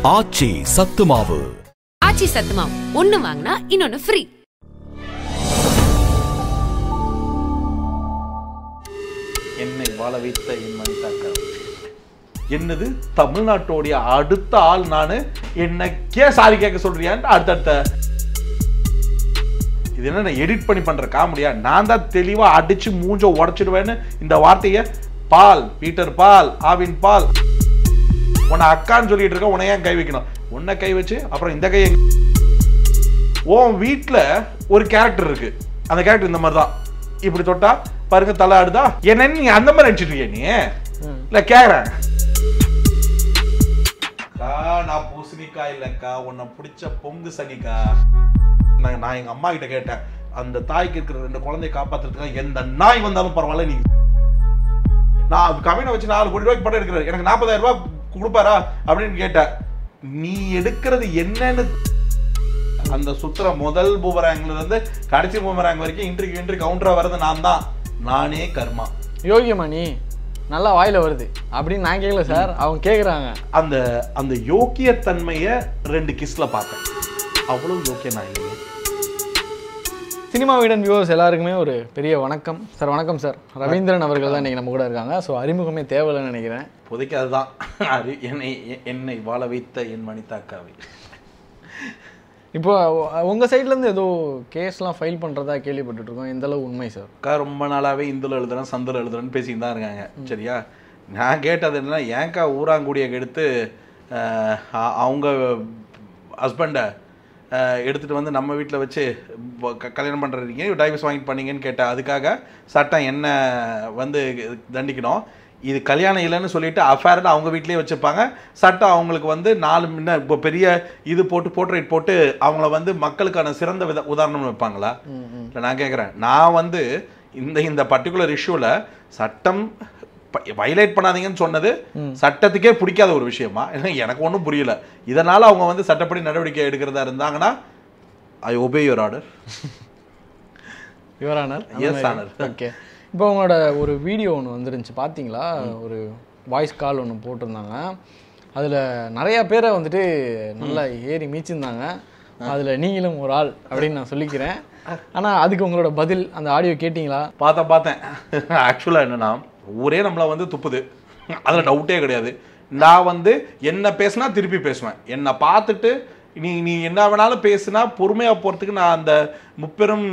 ஆச்சி சத்து மாவு ஆச்சி சத்துமாவு ஒன்னு வாங்கினா இன்னொன்னு ஃப்ரீ என்னை வாழ வைத்த என் மனிதாக்கா என்னது தமிழ்நாட்டோடைய அடுத்த ஆள் நானு என்னக்கே சாரி கேட்க சொல்றியான்ட்டு அடுத்தடுத்த இது என்ன எடிட் பண்ணி பண்ற காமெடியா நான் தான் தெளிவா அடிச்சு மூஞ்ச உடைச்சிடுவேன்னு இந்த வார்த்தையை பால் பீட்டர் பால் ஆவின் பால் உன்னை அக்கான்னு சொல்லிட்டு இருக்க உன்னை ஏன் கை வைக்கணும் உன்னை கை வச்சு அப்புறம் இந்த கையை உன் வீட்ல ஒரு கேரக்டர் இருக்கு அந்த கேரக்டர் இந்த மாதிரி தான் இப்படி தொட்டா பாருங்க தலை ஆடுதா என்ன நீ அந்த மாதிரி நினைச்சிட்டு இருக்கிய நீ இல்ல கேக்குறேன் அக்கா, நான் பூசணிக்கா இல்லக்கா உன்னை பிடிச்ச பொங்கு சனிக்கா நான் நான் எங்க அம்மா கிட்ட கேட்டேன் அந்த தாய்க்கு இருக்கிற ரெண்டு குழந்தைய காப்பாத்துறதுக்காக எந்த நாய் வந்தாலும் பரவாயில்ல நீ நான் கவினை வச்சு நாலு கோடி ரூபாய்க்கு படம் எடுக்கிறாரு எனக்கு நாற்பதாயிரம் ரூபாய் கொடுப்பாரா அப்படின்னு கேட்டேன் நீ எடுக்கிறது என்னன்னு அந்த சுத்துற முதல் பூமராங்ல இருந்து கடைசி பூமராங் வரைக்கும் இன்ட்ரிக்கு இன்ட்ரி கவுண்டரா வர்றது நான் தான் நானே கர்மா யோகியமணி நல்லா வாயில வருது அப்படின்னு நான் கேட்கல சார் அவங்க கேக்குறாங்க அந்த அந்த யோக்கியத்தன்மையை ரெண்டு கிஸ்ல பார்த்தேன் அவ்வளவு யோக்கிய நான் இல்லையே சினிமா வீடன் வியூவர்ஸ் எல்லாருக்குமே ஒரு பெரிய வணக்கம் சார் வணக்கம் சார் ரவீந்திரன் அவர்கள் தான் இன்னைக்கு நம்ம கூட இருக்காங்க ஸோ அறிமுகமே தேவையில்லைன்னு நினைக்கிறேன் இப்போதைக்கு அதுதான் அது என்னை என்னை வாழ வைத்த என் மணிதாக்காவை இப்போ உ- உங்க சைட்ல இருந்து ஏதோ கேஸ்லாம் ஃபைல் பண்றதா கேள்விப்பட்டுட்டு இருக்கோம் எந்த அளவு உண்மை சார் அக்கா ரொம்ப நாளாவே இந்துல எழுதுறேன் சந்தில் எழுதுறேன்னு பேசிட்டு தான் இருக்காங்க சரியா நான் கேட்டது என்னன்னா ஏன்க்கா ஊராங்குடியை எடுத்து அஹ், அ- அவங்க ஹஸ்பண்டை எடுத்துட்டு வந்து நம்ம வீட்டில் வச்சு ப- க- கல்யாணம் பண்ணுறீங்க டைவர்ஸ் வாங்கிட்டு பண்ணீங்கன்னு கேட்டேன் அதுக்காக சட்டம் என்ன வந்து தண்டிக்கணும் இது கல்யாணம் இல்லைன்னு சொல்லிட்டு அஃபேர்னு அவங்க வீட்லயே வச்சுருப்பாங்க சட்டம் அவங்களுக்கு வந்து நாலு முன்ன இப்போ பெரிய இது போட்டு போர்ட்ரேட் போட்டு அவங்கள வந்து மக்களுக்கான சிறந்த வித உதாரணம் வைப்பாங்களா இல்லை நான் கேட்குறேன் நான் வந்து இந்த இந்த பர்டிகுலர் இஷ்யூவில் சட்டம் வயலேட் பண்ணாதீங்கன்னு சொன்னது சட்டத்துக்கே பிடிக்காத ஒரு விஷயமா ஏன்னா எனக்கு ஒன்றும் புரியல இதனால அவங்க வந்து சட்டப்படி நடவடிக்கை எடுக்கிறதா இருந்தாங்கன்னா I obey your order your honour Yes, Honor. Okay இப்போ உங்களோட ஒரு வீடியோ ஒன்று வந்துருந்துச்சு பார்த்தீங்களா ஒரு வாய்ஸ் கால் ஒன்று போட்டிருந்தாங்க அதில் நிறைய பேரை வந்துட்டு நல்லா ஏறி மீச்சிருந்தாங்க அதில் நீங்களும் ஒரு ஆள் அப்படின்னு நான் சொல்லிக்கிறேன் ஆனால் அதுக்கு உங்களோட பதில் அந்த ஆடியோ கேட்டிங்களா பார்த்தேன் பார்த்தேன் ஆக்சுவலாக என்னன்னா ஊரே நம்மளை வந்து துப்புது அதில் டவுட்டே கிடையாது நான் வந்து என்ன பேசுனா திருப்பி பேசுவேன் என்னை பார்த்துட்டு நீ நீ என்ன வேணாலும் பேசுனா பொறுமையாக போகிறதுக்கு நான் அந்த முப்பெரும்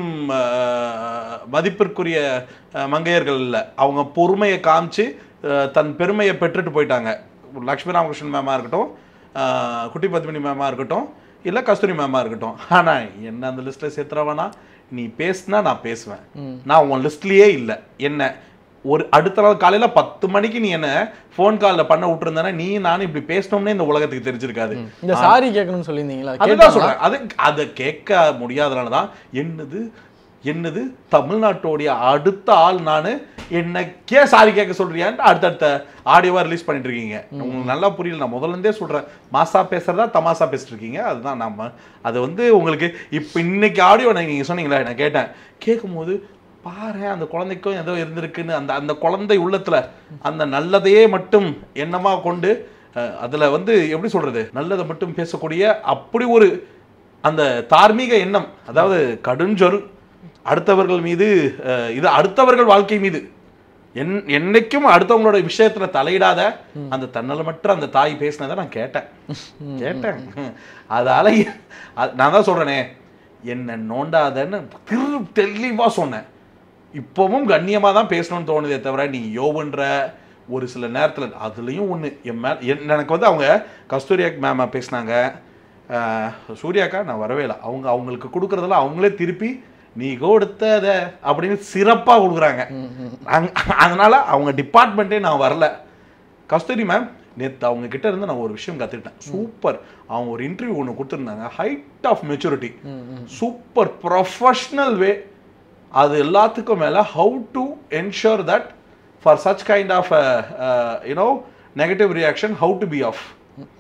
அஹ், மதிப்பிற்குரிய அஹ், மங்கையர்கள் இல்லை அவங்க பொறுமையை காமிச்சு அஹ், தன் பெருமையை பெற்றுட்டு போயிட்டாங்க லக்ஷ்மி ராமகிருஷ்ணன் மேமாக இருக்கட்டும் அஹ், குட்டி பத்மினி மேமாக இருக்கட்டும் இல்லை கஸ்தூரி மேமாக இருக்கட்டும் ஆனால் என்ன அந்த லிஸ்ட்டில் சேர்த்துறவனா நீ பேசுனா நான் பேசுவேன் நான் உன் லிஸ்ட்லயே இல்லை என்ன ஒரு அடுத்த நாள் காலையில பத்து மணிக்கு நீ என்ன ஃபோன் காலில் பண்ண விட்டுருந்தேன்னா நீ நானும் இப்படி பேசணும்னே இந்த உலகத்துக்கு தெரிஞ்சிருக்காது இந்த சாரி கேட்கணும்னு சொல்லியிருந்தீங்களா அதுதான் கேட்டாங்களா? சொல்றேன் அது அதை கேட்க முடியாதனால தான் என்னது என்னது தமிழ்நாட்டோடைய அடுத்த ஆள் நான் என்னக்கே சாரி கேட்க சொல்றியான்ட்டு அடுத்தடுத்த ஆடியோவா ரிலீஸ் பண்ணிட்டு இருக்கீங்க உங்களுக்கு நல்லா புரியல நான் முதல்ல இருந்தே சொல்றேன் மாசா பேசுறதா தமாசா பேசிட்டு இருக்கீங்க அதுதான் நாம அது வந்து உங்களுக்கு இப்போ இன்னைக்கு ஆடியோ நீங்க சொன்னீங்களா நான் கேட்டேன் கேட்கும்போது பாரு அந்த குழந்தைக்கும் ஏதோ இருந்திருக்குன்னு அந்த அந்த குழந்தை உள்ளத்துல அந்த நல்லதையே மட்டும் எண்ணமா கொண்டு அஹ், அதுல வந்து எப்படி சொல்றது நல்லதை மட்டும் பேசக்கூடிய அப்படி ஒரு அந்த தார்மீக எண்ணம் அதாவது கடுஞ்சொல் அடுத்தவர்கள் மீது அஹ், இது அடுத்தவர்கள் வாழ்க்கை மீது என் என்னைக்கும் அடுத்தவங்களோட விஷயத்துல தலையிடாத அந்த தன்னலமற்ற அந்த தாய் பேசினதை நான் கேட்டேன் கேட்டேன் அதால அ- நான் தான் சொல்றேனே என்ன நோண்டாதன்னு திரு தெளிவா சொன்னேன் இப்பவும் கண்ணியமா தான் பேசணும்னு தோணுதே தவிர நீ யோவுன்ற ஒரு சில நேரத்துல அதுலயும் ஒண்ணு என் மேல என் எனக்கு வந்து அவங்க கஸ்தூரியா மேம பேசினாங்க ஆஹ், சூர்யாக்கா நான் வரவே இல்லை அவங்க அவங்களுக்கு கொடுக்கறதெல்லாம் அவங்களே திருப்பி நீ கொடுத்தத அப்படின்னு சிறப்பா கொடுக்குறாங்க அங்க- அதனால அவங்க டிபார்ட்மெண்ட்டே நான் வரல கஸ்தூரி மேம் நேற்று அவங்க கிட்ட இருந்து நான் ஒரு விஷயம் கற்றுக்கிட்டேன் சூப்பர் அவங்க ஒரு இன்டர்வியூ ஒன்று கொடுத்துருந்தாங்க height of maturity super professional way அது எல்லாத்துக்கும் மேலே how to ensure that for such kind of you know negative reaction how to be of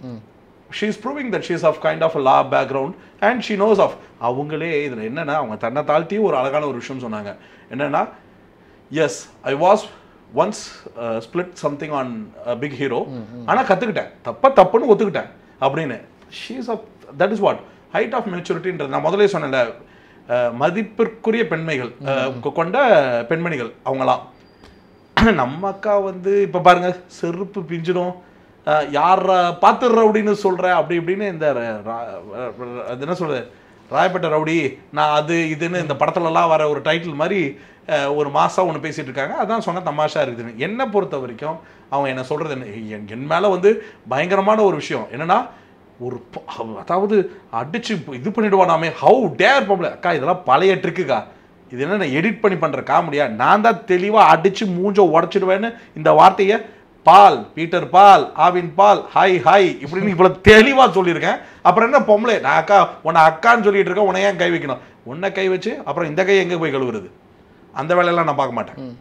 she is proving that she is of kind of law background and she knows of அவங்களே இதில் என்னன்னா அவங்க தன்னை தாழ்த்தி ஒரு அழகான ஒரு விஷயம் சொன்னாங்க என்னன்னா yes I was once split something on big hero ஆனால் கற்றுக்கிட்டேன் தப்ப தப்புன்னு ஒத்துக்கிட்டேன் அப்படின்னு she's of that is what height of மெச்சூரிட்டின்றது நான் முதலே சொன்னேன்ல அஹ், மதிப்பிற்குரிய பெண்மைகள் அஹ், கொ- கொண்ட பெண்மணிகள் அவங்களாம் நம்ம அக்கா வந்து இப்போ பாருங்க செருப்பு பிஞ்சிடும் அஹ், யார பார்த்து ரவுடின்னு சொல்ற அப்படி இப்படின்னு இந்த ர- ரா- ர- அது என்ன சொல்றது ராயப்பட்ட ரவுடி நான் அது இதுன்னு இந்த படத்துலலாம் வர ஒரு டைட்டில் மாதிரி அஹ், ஒரு மாசம் ஒன்று பேசிட்டு இருக்காங்க அதான் சொன்ன தமாஷா இருக்குதுன்னு என்னை பொறுத்த வரைக்கும் அவங்க என்ன சொல்றது என்ன என் என் மேலே வந்து பயங்கரமான ஒரு விஷயம் என்னன்னா ஒரு ப- அதாவது அடிச்சு இது பண்ணிடுவானாமே ஹவு டேர் பொம்பளை அக்கா இதெல்லாம் பழைய ட்ரிக்குக்கா இது என்ன நான் எடிட் பண்ணி பண்ற காமெடியா நான் தான் தெளிவா அடிச்சு மூஞ்ச உடச்சிடுவேன்னு இந்த வார்த்தையை பால் பீட்டர் பால் ஆவின் பால் ஹாய் ஹாய் இப்படின்னு இவ்வளவு தெளிவா சொல்லியிருக்கேன் அப்புறம் என்ன பொம்பளை நான் அக்கா உன்னை அக்கான்னு சொல்லிட்டு இருக்கேன் உன்னை ஏன் கை வைக்கணும் உன்னை கை வச்சு அப்புறம் இந்த கை எங்க போய் கழுவுறது அந்த வேலையெல்லாம் நான் பார்க்க மாட்டேன்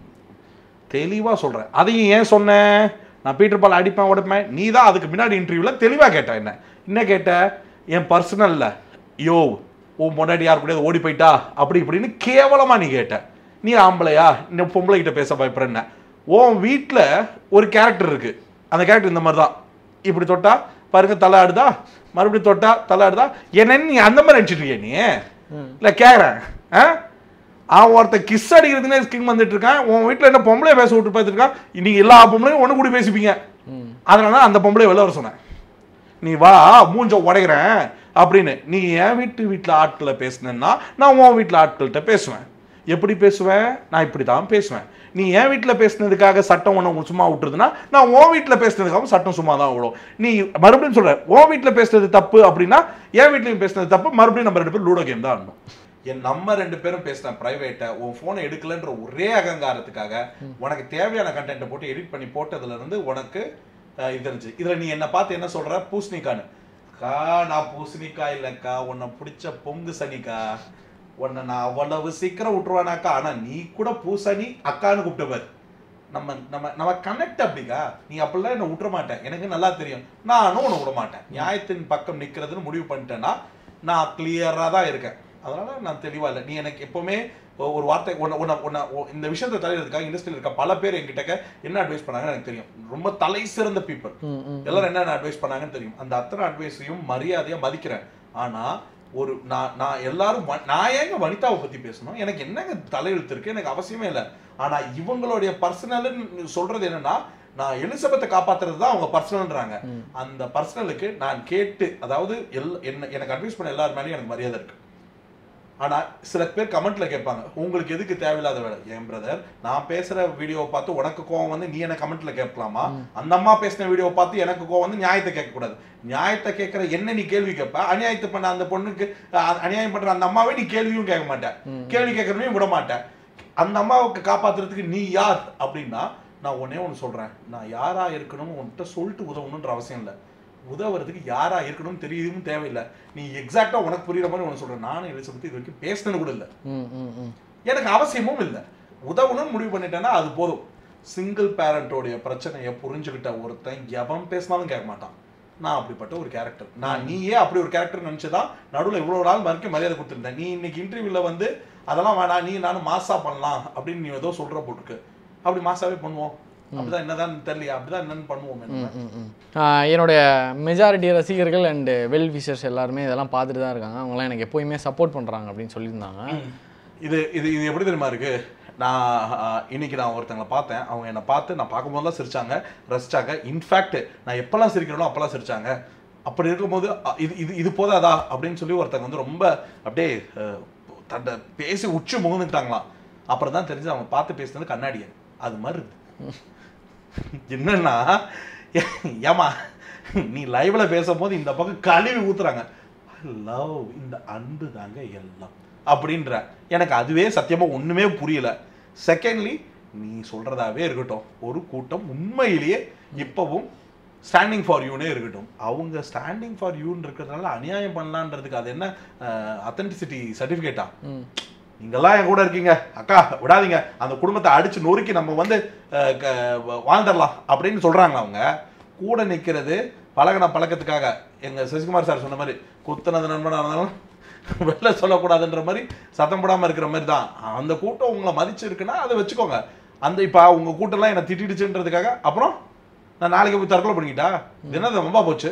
தெளிவா சொல்றேன் அதையும் ஏன் சொன்னேன் நான் பீட்டர் பால் அடிப்பேன் உடைப்பேன் நீ தான் அதுக்கு முன்னாடி இன்டர்வியூல தெளிவா கேட்ட என்ன என்ன கேட்ட என் பர்சனல்ல யோ உன் முன்னாடி யார் கூடயாவது ஓடி போயிட்டா அப்படி இப்படின்னு கேவலமா நீ கேட்ட நீ ஆம்பளையா இந்த பொம்பளை கிட்ட பேச பயப்படுறேன்ன உன் வீட்டில் ஒரு கேரக்டர் இருக்கு அந்த கேரக்டர் இந்த மாதிரி தான் இப்படி தொட்டா பாருங்க தலை ஆடுதா மறுபடியும் தொட்டா தலை ஆடுதா என்னன்னு நீ அந்த மாதிரி நினச்சிட்டு இருக்கிய நீ இல்லை கேட்குறேன் ஆ அவன் ஒருத்தன் கிஸ் அடிக்கிறதுனே ஸ்கிம் வந்துட்டு இருக்கான் உன் வீட்டில் என்ன பொம்பளை பேச விட்டு பார்த்துட்டு இருக்கான் நீங்க எல்லா பொம்பளையும் ஒன்று கூடி பேசிப்பீங்க அதனால அந்த பொம்பளை வெளில வர சொன்னேன் நீ வா மூஞ்ச உடைக்கிறேன் அப்படின்னு நீ என் வீட்டு வீட்டில் ஆட்களை பேசுனேன்னா நான் உன் வீட்டில் ஆட்கள்கிட்ட பேசுவேன் எப்படி பேசுவேன் நான் இப்படி தான் பேசுவேன் நீ என் வீட்டில் பேசுனதுக்காக சட்டம் ஒன்று சும்மா விட்டுருதுன்னா நான் உன் வீட்டில் பேசுனதுக்காக சட்டம் சும்மா தான் விடும் நீ மறுபடியும் சொல்ற உன் வீட்டில் பேசுனது தப்பு அப்படின்னா என் வீட்லையும் பேசுனது தப்பு மறுபடியும் நம்ம ரெண்டு பேரும் லூடோ கேம் தான் ஆடணும் என் நம்ம ரெண்டு பேரும் பேசின பிரைவேட்டை உன் ஃபோனை எடுக்கலன்ற ஒரே அகங்காரத்துக்காக உனக்கு தேவையான கண்டென்ட்டை போட்டு எடிட் பண்ணி போட்டதுல இருந்து உனக்கு அஹ், இது இருந்துச்சு இதுல நீ என்ன பார்த்து என்ன சொல்ற பூசணிக்கான்னு கா நான் பூசணிக்கா இல்லக்கா உன்னை பிடிச்ச பொங்கு சனிக்கா உன்னை நான் அவ்வளவு சீக்கிரம் விட்டுருவானாக்கா ஆனா நீ கூட பூசணி அக்கான்னு கூப்பிட்டவர் நம்ம நம்ம நம்ம கனெக்ட் அப்படிக்கா நீ அப்படிலாம் என்ன விட்டுற மாட்டேன் எனக்கு நல்லா தெரியும் நானும் உன்னை விட மாட்டேன் நியாயத்தின் பக்கம் நிக்கிறதுன்னு முடிவு பண்ணிட்டேன்னா நான் கிளியரா தான் இருக்கேன் அதனால நான் தெளிவா இல்லை நீ எனக்கு எப்பவுமே ஒ- ஒரு வார்த்தை உன்னை உன்னை உன்னை உ- இந்த விஷயத்தை தலையிறதுக்காக இண்டஸ்ட்ரியில் இருக்க பல பேர் என்கிட்ட என்ன அட்வைஸ் பண்ணாங்கன்னு எனக்கு தெரியும் ரொம்ப தலை சிறந்த பீப்புள் ம், ம். எல்லாரும் என்னென்ன அட்வைஸ் பண்ணாங்கன்னு தெரியும் அந்த அத்தனை அட்வைஸையும் மரியாதையா மதிக்கிறேன் ஆனா ஒரு நான் நான் எல்லாரும் வ- நான் ஏங்க வனிதாவை பத்தி பேசணும் எனக்கு என்னங்க தலையெழுத்து இருக்கு எனக்கு அவசியமே இல்லை ஆனா இவங்களுடைய பர்சனல்னு சொல்றது என்னன்னா நான் எலிசபெத்தை காப்பாத்துறது தான் அவங்க பர்சனல்ன்றாங்க அந்த பர்சனலுக்கு நான் கேட்டு அதாவது எல் என்ன எனக்கு அட்வைஸ் பண்ண எல்லார் மேலேயும் எனக்கு மரியாதை இருக்கு ஆனா சில பேர் கமெண்ட்ல கேட்பாங்க உங்களுக்கு எதுக்கு தேவையில்லாத வேலை என் பிரதர் நான் பேசுற வீடியோவை பார்த்து உனக்கு கோவம் வந்து நீ என்ன கமெண்ட்ல கேட்கலாமா அந்த அம்மா பேசின வீடியோவை பார்த்து எனக்கு கோவம் வந்து நியாயத்தை கேட்க கூடாது நியாயத்தை கேட்கற என்ன நீ கேள்வி கேட்ப அநியாயத்தை பண்ண அந்த பொண்ணுக்கு அஹ், அநியாயம் பண்ற அந்த அம்மாவே நீ கேள்வியும் கேட்க மாட்டேன் கேள்வி கேட்கறதையும் விட மாட்டேன் அந்த அம்மாவுக்கு காப்பாத்துறதுக்கு நீ யார் அப்படின்னா நான் ஒன்னே ஒன்று சொல்றேன் நான் யாரா இருக்கணும் உன்கிட்ட சொல்லிட்டு உதவணுன்ற அவசியம் இல்லை உதவுறதுக்கு யாரா இருக்கணும்னு தெரியவும் தேவையில்லை நீ எக்ஸாக்டா உனக்கு புரியுற மாதிரி உனக்கு சொல்றேன் நானும் எலிசபெத் இது வரைக்கும் பேசினது கூட இல்லை ம், ம், ம். எனக்கு அவசியமும் இல்லை உதவணும்னு முடிவு பண்ணிட்டேன்னா அது போதும் சிங்கிள் பேரண்டோடைய பிரச்சனையை புரிஞ்சுக்கிட்ட ஒருத்தன் எவன் பேசினாலும் கேட்க மாட்டான் நான் அப்படிப்பட்ட ஒரு கேரக்டர் நான் நீயே அப்படி ஒரு கேரக்டர் நினச்சிதான் நடுவில் இவ்வளோ நாள் வரைக்கும் மரியாதை கொடுத்துருந்தேன் நீ இன்னைக்கு இன்டர்வியூவில் வந்து அதெல்லாம் வேணாம் நீ நானும் மாசா பண்ணலாம் அப்படின்னு நீ ஏதோ சொல்ற போட்டுருக்கு அப்படி மாசாவே பண்ணுவோம் அப்படிதான் என்னதான் தெரியலையா அப்படிதான் என்னன்னு பண்ணுவோம் என்ன ம், ம். ஆஹ் என்னுடைய மெஜாரிட்டி ரசிகர்கள் அண்டு வெல் விஷர்ஸ் எல்லாருமே இதெல்லாம் பார்த்துட்டு தான் இருக்காங்க அவங்களாம் எனக்கு எப்போயுமே சப்போர்ட் பண்ணுறாங்க அப்படின்னு சொல்லியிருந்தாங்க இது இது இது எப்படி தெரியுமா இருக்கு நான் ஆஹ், இன்னைக்கு நான் ஒருத்தங்களை பார்த்தேன் அவங்க என்னை பார்த்து நான் பார்க்கும்போது தான் சிரிச்சாங்க ரசிச்சாங்க இன்ஃபேக்ட் நான் எப்பெல்லாம் சிரிக்கிறேனோ அப்பெல்லாம் சிரிச்சாங்க அப்படி இருக்கும்போது அ, இது இது இது போதாதா அப்படின்னு சொல்லி ஒருத்தங்க வந்து ரொம்ப அப்படியே அஹ், தன்னை பேசி உச்சி முகந்துட்டாங்களாம் அப்புறம் தான் தெரிஞ்சு அவங்க பார்த்து பேசுனது கண்ணாடியன் அது மாதிரி இருக்கு என்னன்னா ஏமா நீ லைவ்ல பேசும்போது இந்த பக்கம் கழுவி ஊத்துறாங்க லவ் இந்த அன்பு தாங்க எல்லாம் அப்படின்ற எனக்கு அதுவே சத்தியமா ஒண்ணுமே புரியல செகண்ட்லி நீ சொல்றதாவே இருக்கட்டும் ஒரு கூட்டம் உண்மையிலேயே இப்பவும் ஸ்டாண்டிங் ஃபார் யூனே இருக்கட்டும் அவங்க ஸ்டாண்டிங் ஃபார் யூன்னு இருக்கிறதுனால அநியாயம் பண்ணலான்றதுக்கு அது என்ன அத்தன்டிசிட்டி சர்டிஃபிகேட்டா ம் நீங்கெல்லாம் என் கூட இருக்கீங்க அக்கா விடாதீங்க அந்த குடும்பத்தை அடிச்சு நொறுக்கி நம்ம வந்து அஹ், க- வாழ்ந்துடலாம் அப்படின்னு சொல்றாங்க அவங்க கூட நிக்கிறது பழகின பழக்கத்துக்காக எங்க சசிகுமார் சார் சொன்ன மாதிரி குத்துனது நண்பனா இருந்தாலும் வெளில சொல்லக்கூடாதுன்ற மாதிரி சத்தம் போடாம இருக்கிற மாதிரி தான் அந்த கூட்டம் உங்களை மதிச்சு இருக்குன்னா அதை வச்சுக்கோங்க அந்த இப்போ உங்க கூட்டம்லாம் என்னை திட்டிடுச்சுன்றதுக்காக அப்புறம் நான் நாளைக்கு போய் தற்கொலை பண்ணிக்கிட்டா இது என்னது ரொம்ப போச்சு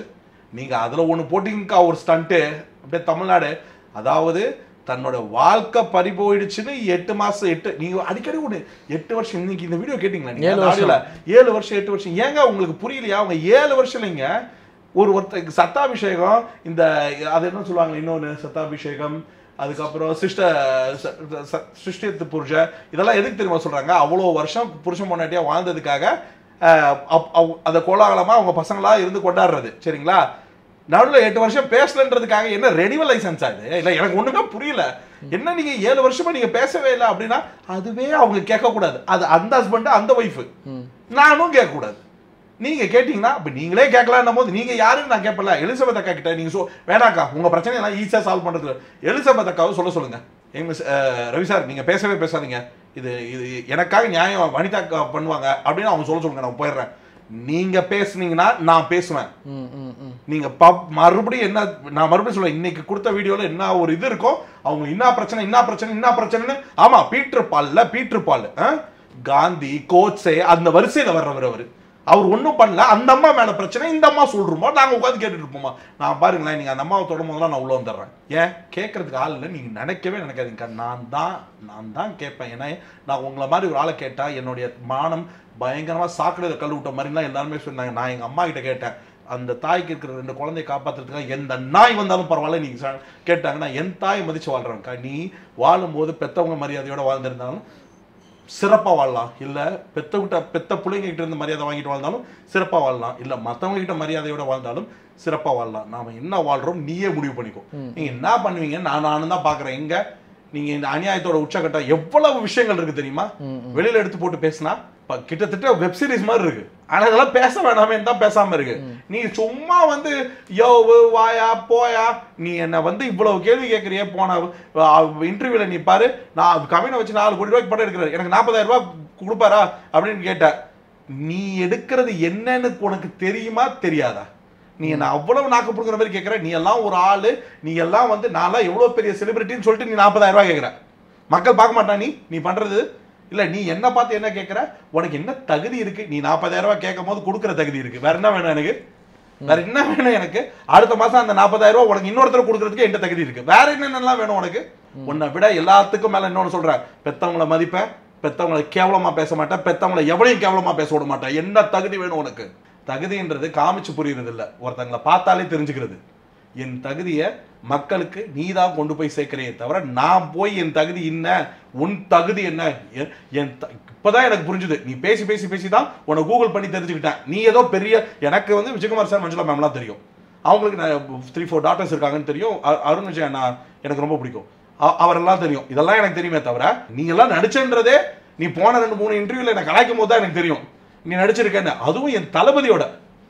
நீங்க அதுல ஒண்ணு போட்டீங்கக்கா ஒரு ஸ்டண்ட்டு அப்படியே தமிழ்நாடு அதாவது தன்னோட வாழ்க்கை பறி போயிடுச்சுன்னு எட்டு மாசம் எட்டு நீங்க அடிக்கடி ஒண்ணு எட்டு வருஷம் இன்னைக்கு இந்த வீடியோ கேட்டீங்களா நீங்க ஏழு அந்த வருஷம். ஆடியோல ஏழு வருஷம் எட்டு வருஷம் ஏங்க உங்களுக்கு புரியலையா அவங்க ஏழு வருஷம் இல்லைங்க ஒரு ஒருத்தருக்கு சத்தாபிஷேகம் இந்த அது என்ன சொல்லுவாங்க இன்னொன்னு சத்தாபிஷேகம் அதுக்கப்புறம் சிஷ்ட ச- ச- சிருஷ்டித்து புருஷ இதெல்லாம் எதுக்கு தெரியுமா சொல்றாங்க அவ்வளோ வருஷம் புருஷன் பொண்டாட்டியா வாழ்ந்ததுக்காக அஹ், அப்- அவ்- அதை கோலாகலமா அவங்க பசங்களா இருந்து கொண்டாடுறது சரிங்களா நடுவில் எட்டு வருஷம் பேசலன்றதுக்காக என்ன ரெனிவல் லைசன்ஸ் அது இல்லை எனக்கு ஒண்ணுமே புரியல என்ன நீங்க ஏழு வருஷமா நீங்க பேசவே இல்லை அப்படின்னா அதுவே அவங்க கேட்கக்கூடாது அது அந்த ஹஸ்பண்ட் அந்த ஒய்ஃபு நானும் கேட்கக்கூடாது நீங்க கேட்டீங்கன்னா அப்ப நீங்களே கேட்கலாம் போது நீங்க யாருன்னு நான் கேட்பல எலிசபெத் அக்கா கிட்ட நீங்க சொ வேணாக்கா உங்க பிரச்சனை எல்லாம் ஈஸியா சால்வ் பண்றதுல எலிசபெத் அக்காவை சொல்ல சொல்லுங்க எங்க அஹ், ரவி சார் நீங்க பேசவே பேசாதீங்க இது இது எனக்காக நியாயம் வனிதா அக்கா பண்ணுவாங்க அப்படின்னு அவங்க சொல்ல சொல்லுங்க நான் போயிடுறேன் நீங்க பேசுனீங்கன்னா நான் பேசுவேன் ம் ம் ம் நீங்க பப் மறுபடியும் என்ன நான் மறுபடியும் சொல்றேன் இன்னைக்கு கொடுத்த வீடியோல என்ன ஒரு இது இருக்கோ அவங்க என்ன பிரச்சனை என்ன பிரச்சனை என்ன பிரச்சனைன்னு ஆமா பீட்டர் பால்ல பீட்டர் பால் ஆ? காந்தி கோட்ஸே அந்த வரிசையில வர்றவர் அவரு அவர் ஒண்ணும் பண்ணல அந்த அம்மா மேல பிரச்சனை இந்த அம்மா சொல்றோமோ நாங்க உட்காந்து கேட்டுட்டு இருப்போமா நான் பாருங்களேன் நீங்க அந்த அம்மாவை தொடும் போதெல்லாம் நான் உள்ள வந்துடுறேன் ஏன் கேட்கறதுக்கு ஆள் இல்லை நீங்க நினைக்கவே நினைக்காதீங்க நான் தான் நான் தான் கேட்பேன் ஏன்னா நான் உங்களை மாதிரி ஒரு ஆளை கேட்டா என்னுடைய மானம் பயங்கரமா சாக்கடையில கல் விட்ட மாதிரிலாம் எல்லாருமே சொன்னாங்க நான் எங்க அம்மா கிட்ட கேட்டேன் அந்த தாய்க்கு இருக்கிற ரெண்டு குழந்தைய காப்பாத்துறதுக்காக எந்த நாய் வந்தாலும் பரவாயில்ல நீங்க ச- கேட்டாங்கன்னா என் தாய் மதிச்சு வாழ்றவங்க நீ வாழும்போது பெத்தவங்க மரியாதையோட வாழ்ந்திருந்தாலும் சிறப்பா வாழலாம் இல்ல பெத்தவிட்ட பெத்த பிள்ளைங்க கிட்ட இருந்து மரியாதை வாங்கிட்டு வாழ்ந்தாலும் சிறப்பா வாழலாம் இல்ல மத்தவங்க கிட்ட மரியாதையோட வாழ்ந்தாலும் சிறப்பா வாழலாம் நாம என்ன வாழ்றோம் நீயே முடிவு பண்ணிக்கோ நீங்க என்ன பண்ணுவீங்க நான் நானும் தான் பாக்குறேன் எங்க நீங்க இந்த அநியாயத்தோட உச்சக்கட்டம் எவ்வளவு விஷயங்கள் இருக்கு தெரியுமா வெளியில எடுத்து போட்டு பேசினா ப- கிட்டத்தட்ட வெப் சீரிஸ் மாதிரி இருக்கு ஆனா இதெல்லாம் பேச வேணாமே தான் பேசாம இருக்கு நீ சும்மா வந்து யோ வாயா போயா நீ என்ன வந்து இவ்வளவு கேள்வி கேட்கறியே போன இன்டர்வியூல நீ பாரு நான் கவினை வச்சு நாலு கோடி ரூபாய்க்கு படம் எடுக்கிறேன் எனக்கு நாற்பதாயிரம் ரூபாய் கொடுப்பாரா அப்படின்னு கேட்ட நீ எடுக்கிறது என்னன்னு உனக்கு தெரியுமா தெரியாதா நீ என்ன அவ்வளவு நாக்கு புடுங்குற மாதிரி கேட்குற நீ எல்லாம் ஒரு ஆளு நீ எல்லாம் வந்து நான்லாம் எவ்வளவு பெரிய செலிபிரிட்டின்னு சொல்லிட்டு நீ நாற்பதாயிரம் ரூபாய் கேட்குற மக்கள் பார்க்க மாட்டா நீ நீ பண்றது இல்ல நீ என்ன பார்த்து என்ன கேட்குற உனக்கு என்ன தகுதி இருக்கு நீ நாற்பதாயிரம் ரூபாய் கேட்கும் போது கொடுக்குற தகுதி இருக்கு வேற என்ன வேணும் எனக்கு வேற என்ன வேணும் எனக்கு அடுத்த மாசம் அந்த நாற்பதாயிரம் ரூபாய் உனக்கு இன்னொருத்தர் கொடுக்கறதுக்கு என்ன தகுதி இருக்கு வேற என்னென்னலாம் வேணும் உனக்கு உன்னை விட எல்லாத்துக்கும் மேல இன்னொன்னு சொல்றேன் பெத்தவங்கள மதிப்பேன் பெத்தவங்களை கேவலமா பேச மாட்டேன் பெத்தவங்களை எவனையும் கேவலமா பேச விட மாட்டேன் என்ன தகுதி வேணும் உனக்கு தகுதின்றது காமிச்சு புரியுறது இல்ல ஒருத்தங்களை பார்த்தாலே தெரிஞ்சுக்கிறது என் தகுதியை மக்களுக்கு நீ தான் கொண்டு போய் சேர்க்கிறையே தவிர நான் போய் என் தகுதி என்ன உன் தகுதி என்ன என்- என் த- இப்பதான் எனக்கு புரிஞ்சுது நீ பேசி பேசி பேசி தான் உன்னை கூகுள் பண்ணி தெரிஞ்சுக்கிட்டேன் நீ ஏதோ பெரிய எனக்கு வந்து விஜயகுமார் சார் மஞ்சுளா மேம்லாம் தெரியும் அவங்களுக்கு நான் த்ரீ ஃபோர் டாட்டர்ஸ் இருக்காங்கன்னு தெரியும் அ- அருண் விஜய் அண்ணா எனக்கு ரொம்ப பிடிக்கும் அ- அவரெல்லாம் தெரியும் இதெல்லாம் எனக்கு தெரியுமே தவிர நீ எல்லாம் நடிச்சன்றதே நீ போன ரெண்டு மூணு இன்டர்வியூல என்ன கலாய்க்கும் போது தான் எனக்கு தெரியும் நீ நடிச்சிருக்கேன்னு அதுவும் என் தளபதியோட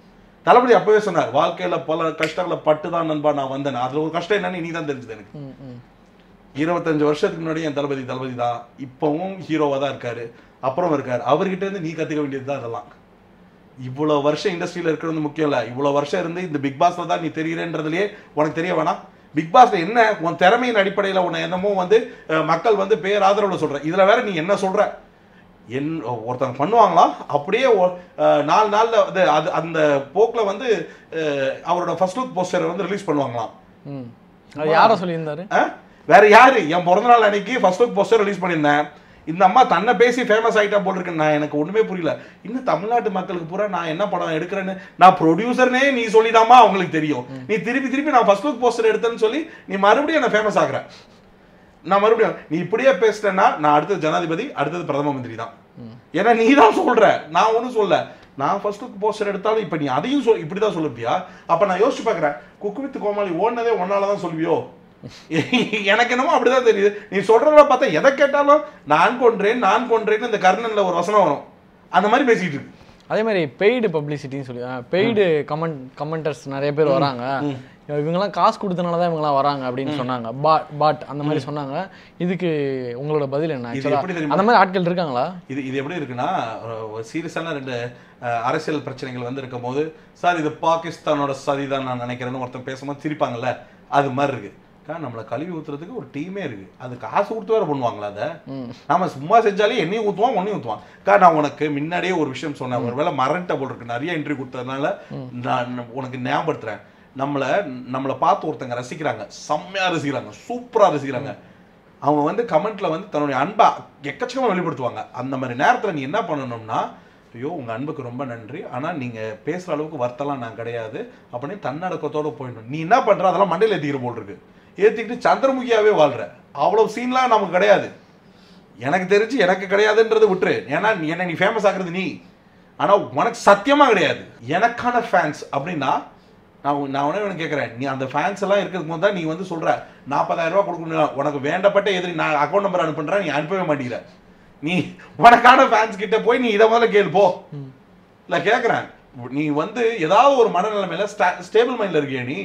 தளபதி அப்பவே சொன்னார் வாழ்க்கையில பல கஷ்டங்களை பட்டு தான் நண்பா நான் வந்தேன் அதுல ஒரு கஷ்டம் என்னன்னு நீ தான் தெரிஞ்சது எனக்கு ம் ம் இருபத்தஞ்சு வருஷத்துக்கு முன்னாடி என் தளபதி தளபதி தான் இப்பவும் ஹீரோவா தான் இருக்காரு அப்புறம் இருக்காரு அவர்கிட்ட இருந்து நீ கத்துக்க வேண்டியது தான் அதெல்லாம் இவ்வளவு வருஷம் இண்டஸ்ட்ரியில இருக்கிறது முக்கியம் இல்ல இவ்வளவு வருஷம் இருந்து இந்த பிக் பாஸ்ல தான் நீ தெரியுறன்றதுலயே உனக்கு தெரிய வேணாம் பிக் பாஸ்ல என்ன உன் திறமையின் அடிப்படையில உன்னை என்னமோ வந்து அஹ், மக்கள் வந்து பேர் ஆதரவுல சொல்ற இதுல வேற நீ என்ன சொல்ற என் ஒருத்தவங்க பண்ணுவாங்களாம் அப்படியே ஒ- அஹ், நாலு நாள்ல வந்து அது அந்த போக்குல வந்து அஹ், அவரோட ஃபர்ஸ்ட் லுக் போஸ்டர் வந்து ரிலீஸ் பண்ணுவாங்களாம் ம் அது யாரை சொல்லியிருந்தாரு ஆ? வேற யாரு என் பிறந்த நாள் அன்னைக்கு ஃபர்ஸ்ட் லுக் போஸ்டர் ரிலீஸ் பண்ணியிருந்தேன் இந்த அம்மா தன்னை பேசி ஃபேமஸ் ஆகிட்டா போட்டிருக்கேன் நான் எனக்கு ஒண்ணுமே புரியல இன்னும் தமிழ்நாட்டு மக்களுக்கு பூரா நான் என்ன படம் எடுக்கிறேன்னு நான் ப்ரொடியூசர்னே நீ சொல்லிதாம்மா அவங்களுக்கு தெரியும் நீ திருப்பி திருப்பி நான் ஃபர்ஸ்ட் லுக் போஸ்டர் எடுத்தேன்னு சொல்லி நீ மறுபடியும் என்ன ஃபேமஸ் ஆகுற நான் மறுபடியும் நீ இப்படியே பேசிட்டேன்னா நான் அடுத்தது ஜனாதிபதி அடுத்தது பிரதம மந்திரி தான் ஏன்னா நீ தான் சொல்ற நான் ஒன்றும் சொல்ல நான் ஃபர்ஸ்ட் லுக் போஸ்டர் எடுத்தாலும் இப்போ நீ அதையும் சொல் இப்படி தான் சொல்லுப்பியா அப்போ நான் யோசிச்சு பார்க்குறேன் குக்கு வித் கோமாளி ஓடினதே ஒன்னால தான் சொல்வியோ எனக்கு என்னமோ அப்படிதான் தெரியுது நீ சொல்றத பார்த்தா எதை கேட்டாலும் நான் கொன்றேன் நான் கொன்றேன்னு இந்த கர்ணன்ல ஒரு வசனம் வரும் அந்த மாதிரி பேசிட்டு இருக்கு அதே மாதிரி பெய்டு பப்ளிசிட்டின்னு சொல்லி பெய்டு கமெண்ட் கமெண்டர்ஸ் நிறைய பேர் வராங்க இவங்கெல்லாம் காசு கொடுத்தனால தான் இவங்கெல்லாம் வராங்க அப்படின்னு சொன்னாங்க பாட் பாட் அந்த மாதிரி சொன்னாங்க இதுக்கு உங்களோட பதில் என்ன இது ஆக்சுவலா எப்படி தெரியுமா? அந்த மாதிரி ஆட்கள் இருக்காங்களா இது இது எப்படி இருக்குன்னா சீரியஸான ரெண்டு அஹ், அரசியல் பிரச்சனைகள் வந்து இருக்கும் போது சார் இது பாகிஸ்தானோட சதிதான் நான் நினைக்கிறேன்னு ஒருத்தன் பேசும்போது சிரிப்பாங்கல்ல அது மாதிரி இருக்கு அக்கா, நம்மளை கழுவி ஊத்துறதுக்கு ஒரு டீமே இருக்கு அது காசு கொடுத்து வேற பண்ணுவாங்களா அதை நாம சும்மா செஞ்சாலே என்னையும் ஊத்துவான் உன்னையும் ஊத்துவான் அக்கா நான் உனக்கு முன்னாடியே ஒரு விஷயம் சொன்னேன் ஒருவேளை மறந்துட்ட போல் இருக்கு நிறைய இன்டர்வியூ கொடுத்ததுனால நான் உனக்கு ஞாபகப்படுத்துறேன் நம்மளை நம்மளை பார்த்து ஒருத்தங்க ரசிக்கிறாங்க செம்மையா ரசிக்கிறாங்க சூப்பரா ரசிக்கிறாங்க அவங்க வந்து கமெண்ட்ல வந்து தன்னுடைய அன்பை எக்கச்சக்கமா வெளிப்படுத்துவாங்க அந்த மாதிரி நேரத்துல நீ என்ன பண்ணணும்னா ஐயோ உங்க அன்புக்கு ரொம்ப நன்றி ஆனா நீங்க பேசுற அளவுக்கு வருத்தலாம் நான் கிடையாது அப்படின்னு தன்னடக்கத்தோட போயிடணும் நீ என்ன பண்ற அதெல்லாம் மண்டையில ஏத்திக்கிற போல் இருக்கு ஏத்திக்கிட்டு சந்திரமுகியாவே வாழ்ற அவ்வளவு சீன்லாம் நமக்கு கிடையாது எனக்கு தெரிஞ்சு எனக்கு கிடையாதுன்றது விட்டுரு ஏன்னா நீ- என்ன நீ ஃபேமஸ் ஆகுறது நீ ஆனா உனக்கு சத்தியமா கிடையாது எனக்கான ஃபேன்ஸ் அப்படின்னா நான் உன்- நான் உடனே உனக்கு கேட்குறேன் நீ அந்த ஃபேன்ஸ் எல்லாம் இருக்கிறதுக்கு போது தான் நீ வந்து சொல்ற நாற்பதாயிரம் ரூபாய் கொடுக்கணும் உனக்கு வேண்டப்பட்ட எதிரி நான் அக்கௌண்ட் நம்பர் அனுப்புன்றேன் நீ அனுப்பவே மாட்டேங்கிற நீ உனக்கான ஃபேன்ஸ் கிட்ட போய் நீ இதை முதல்ல கேளு போ இல்லை கேட்குறேன் நீ வந்து ஏதாவது ஒரு மனநிலைமையில ஸ்டேபிள் மைண்ட்ல இருக்கியா நீ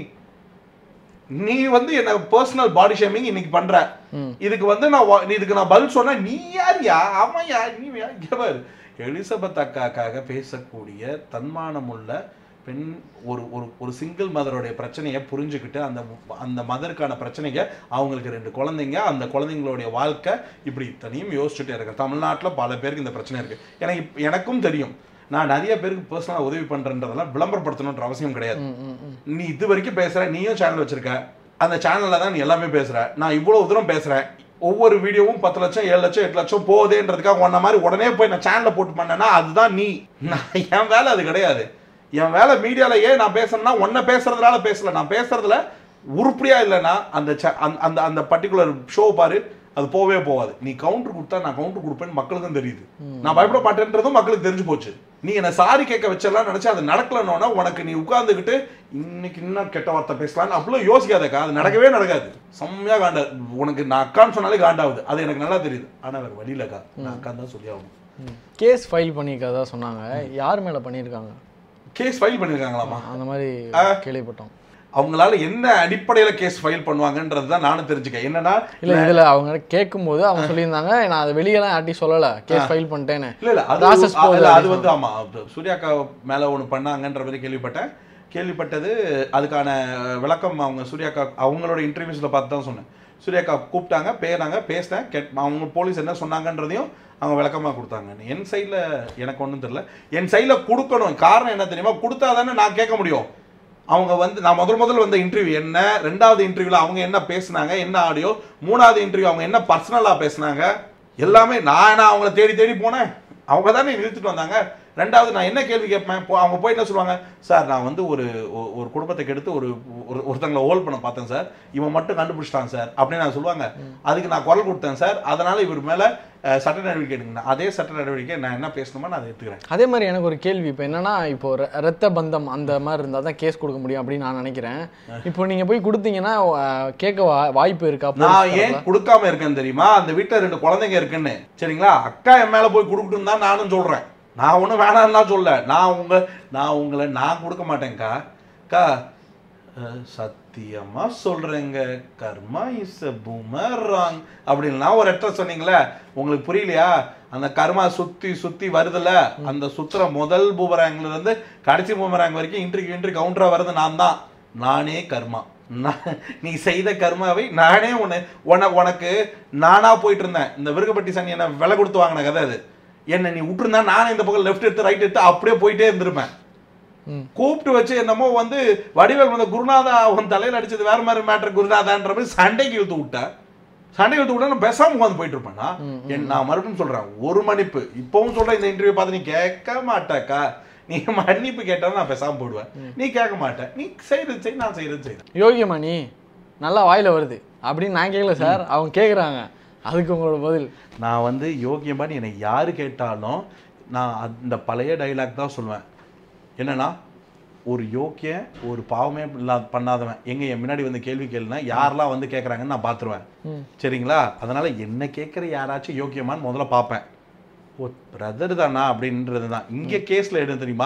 நீ வந்து என்ன பர்சனல் பாடி ஷேமிங் இன்னைக்கு பண்ற இதுக்கு வந்து நான் வா- நீ இதுக்கு நான் பதில் சொன்னா நீ யார்யா அவன் யார் நீ யார்? இங்க பாரு எலிசபெத் அக்காக்காக பேசக்கூடிய தன்மானமுள்ள பெண் ஒரு ஒரு ஒரு சிங்கிள் மதருடைய பிரச்சனையை புரிஞ்சுக்கிட்டு அந்த அந்த மதருக்கான பிரச்சனைங்க அவங்களுக்கு ரெண்டு குழந்தைங்க அந்த குழந்தைங்களுடைய வாழ்க்கை இப்படி இத்தனையும் யோசிச்சுட்டே இருக்கேன் தமிழ்நாட்டில் பல பேருக்கு இந்த பிரச்சனை இருக்கு எனக்கு இப்ப- எனக்கும் தெரியும் நான் நிறைய பேருக்கு பர்சனலாக உதவி பண்றேன்றதெல்லாம் விளம்பரப்படுத்தணுன்ற அவசியம் கிடையாது ம், ம், ம். நீ இது வரைக்கும் பேசுற நீயும் சேனல் வச்சிருக்க அந்த சேனல்ல தான் நீ எல்லாமே பேசுற நான் இவ்வளவு தூரம் பேசுறேன் ஒவ்வொரு வீடியோவும் பத்து லட்சம் ஏழு லட்சம் எட்டு லட்சம் போகுதேன்றதுக்காக உன்ன மாதிரி உடனே போய் நான் சேனல்ல போட்டு பண்ணேன்னா அதுதான் நீ நான் என் வேலை அது கிடையாது என் வேலை மீடியால ஏன் நான் பேசுறேன்னா உன்னை பேசுறதுனால பேசல நான் பேசுறதுல உருப்படியா இல்லைன்னா அந்த cha- அந்த- அந்த அந்த பர்டிகுலர் ஷோ பாரு அது போவே போகாது நீ கவுண்டர் கொடுத்தா நான் கவுண்டர் கொடுப்பேன்னு மக்களுக்கும் தெரியுது நான் பயப்பட மாட்டேன்றதும் மக்களுக்கு தெரிஞ்சு போச்சு நீ என்ன சாரி கேட்க வச்சிடலாம் நினைச்சு அது நடக்கலன்னா உனக்கு நீ உட்கார்ந்துக்கிட்டு இன்னைக்கு இன்னும் கெட்ட வார்த்தை பேசலாம்னு அப்படிலாம் யோசிக்காதக்கா அது நடக்கவே நடக்காது செம்மையா காண்டா உனக்கு நான் அக்கான்னு சொன்னாலே காண்டாகுது அது எனக்கு நல்லா தெரியுது ஆனா வேற வழியிலக்கா நான் அக்கான்னு தான் சொல்லி ஆகணும் ம். கேஸ் ஃபைல் பண்ணியிருக்கதா சொன்னாங்க யார் மேல பண்ணியிருக்காங்க கேஸ் ஃபைல் பண்ணிருக்காங்களாமா அந்த மாதிரி கேள்விப்பட்டோம் அவங்களால என்ன அடிப்படையில கேஸ் ஃபைல் பண்ணுவாங்கன்றது தான் நானும் தெரிஞ்சுக்கேன் என்னன்னா இல்ல இதுல அவங்க கேட்கும்போது அவங்க சொல்லியிருந்தாங்க நான் அதை வெளியெல்லாம் யார்ட்டையும் சொல்லல கேஸ் ஃபைல் பண்ணிட்டேன்னு இல்ல இல்ல அது Process இல்ல, போகுது அது வந்து ஆமா அது சூர்யாக்கா மேல ஒண்ணு பண்ணாங்கன்ற மாதிரி கேள்விப்பட்டேன் கேள்விப்பட்டது அதுக்கான விளக்கம் அவங்க சூர்யாக்கா அவங்களோட இன்டர்வியூஸ்ல பார்த்து தான் சொன்னேன் சூர்யாக்கா கூப்பிட்டாங்க பேனாங்க பேசினேன் கேட் அவங்க போலீஸ் என்ன சொன்னாங்கன்றதையும் அவங்க விளக்கமா கொடுத்தாங்க என் சைடில் எனக்கு ஒன்றும் தெரியல என் சைடில் கொடுக்கணும் காரணம் என்ன தெரியுமா கொடுத்தா தானே நான் கேட்க முடியும் அவங்க வந்து நான் முதல் முதல்ல வந்த இன்டர்வியூ என்ன ரெண்டாவது இன்டர்வியூல அவங்க என்ன பேசுனாங்க என்ன ஆடியோ மூணாவது இன்டர்வியூ அவங்க என்ன பர்சனலா பேசுனாங்க எல்லாமே நான் என்ன அவங்கள தேடி தேடி போனேன் அவங்க தானே இழுத்துட்டு வந்தாங்க ரெண்டாவது நான் என்ன கேள்வி கேட்பேன் இப்போ அவங்க போய் என்ன சொல்லுவாங்க சார் நான் வந்து ஒரு ஒ- ஒரு குடும்பத்தை கெடுத்து ஒரு ஒரு- ஒருத்தங்களை ஹோல்ட் பண்ண பார்த்தேன் சார் இவன் மட்டும் கண்டுபிடிச்சிட்டான் சார் அப்படின்னு நான் சொல்லுவாங்க அதுக்கு நான் குரல் கொடுத்தேன் சார் அதனால இவர் மேல அஹ், சட்ட நடவடிக்கை எடுங்க அதே சட்ட நடவடிக்கை நான் என்ன பேசணுமோ நான் அதை எடுத்துக்கிறேன் அதே மாதிரி எனக்கு ஒரு கேள்வி இப்போ என்னன்னா இப்போ ர- ரத்த பந்தம் அந்த மாதிரி இருந்தால் தான் கேஸ் கொடுக்க முடியும் அப்படின்னு நான் நினைக்கிறேன் இப்போ நீங்க போய் கொடுத்தீங்கன்னா அஹ், கேட்க வா- வாய்ப்பு இருக்கா நான் police ஏன் தரப்புல? கொடுக்காம இருக்கேன் தெரியுமா அந்த வீட்டுல ரெண்டு குழந்தைங்க இருக்குன்னு சரிங்களா அக்கா என் மேல போய் கொடுக்கட்டும் தான் நானும் சொல்றேன் நான் ஒன்றும் வேணாம்லாம் சொல்ல நான் உங்க நான் உங்களை நான் கொடுக்க மாட்டேன்க்கா அக்கா அஹ், சத்தியமா சொல்றேங்க கர்மா இஸ் அ பூமராங் அப்படின்னா ஒரு அட்ரஸ் சொன்னீங்களே உங்களுக்கு புரியலையா அந்த கர்மா சுத்தி சுத்தி வருதுல்ல அந்த சுத்துற முதல் பூமராங்ல இருந்து கடைசி பூமராங் வரைக்கும் இன்ட்ரிக்கு இன்ட்ரி கவுண்டரா வருது நான் தான் நானே கர்மா நான் நீ செய்த கர்மாவை நானே உன்னை உன உனக்கு நானா போயிட்டு இருந்தேன் இந்த விருகப்பட்டி சனி என்ன விலை கொடுத்து வாங்கின கதை அது என்ன நீ விட்டுருந்தா நானே இந்த பக்கம் லெஃப்ட் எடுத்து ரைட் எடுத்து அப்படியே போயிட்டே இருந்திருப்பேன் ம். கூப்பிட்டு வச்சு என்னமோ வந்து வடிவேல் வந்து குருநாதா உன் தலையில அடிச்சது வேற மாதிரி மேட்டர் குருநாதான்ற மாதிரி சண்டைக்கு இழுத்து விட்டேன் சண்டைக்கு இழுத்து விட்டா நான் பேசாம உட்காந்து போயிட்டு இருப்பேனா என் நான் மறுபடியும் சொல்றேன் ஒரு மன்னிப்பு இப்பவும் சொல்றேன் இந்த இன்டர்வியூ பார்த்து நீ கேட்க மாட்டாக்கா நீ மன்னிப்பு கேட்டாலும் நான் பேசாம போயிடுவேன் நீ கேட்க மாட்டேன் நீ செய்யறது செய் நான் செய்யறது செய்யறேன் யோகியமா நீ நல்லா வாயில வருது அப்படின்னு நான் கேட்கல சார் அவங்க கேட்குறாங்க அதுக்கு உங்களோட பதில் நான் வந்து யோகியமான்னு என்னை யாரு கேட்டாலும் நான் அந்த பழைய டைலாக் தான் சொல்லுவேன் என்னன்னா ஒரு யோக்கிய ஒரு பாவமே இல்லா பண்ணாதவன் எங்க என் முன்னாடி வந்து கேள்வி கேளுனா யாரெல்லாம் வந்து கேட்குறாங்கன்னு நான் பார்த்துருவேன் சரிங்களா அதனால என்ன கேட்குற யாராச்சும் யோக்கியமான்னு முதல்ல பார்ப்பேன் ஓ பிரதர் தானா அப்படின்றது தான் இங்கே கேஸில் என்ன தெரியுமா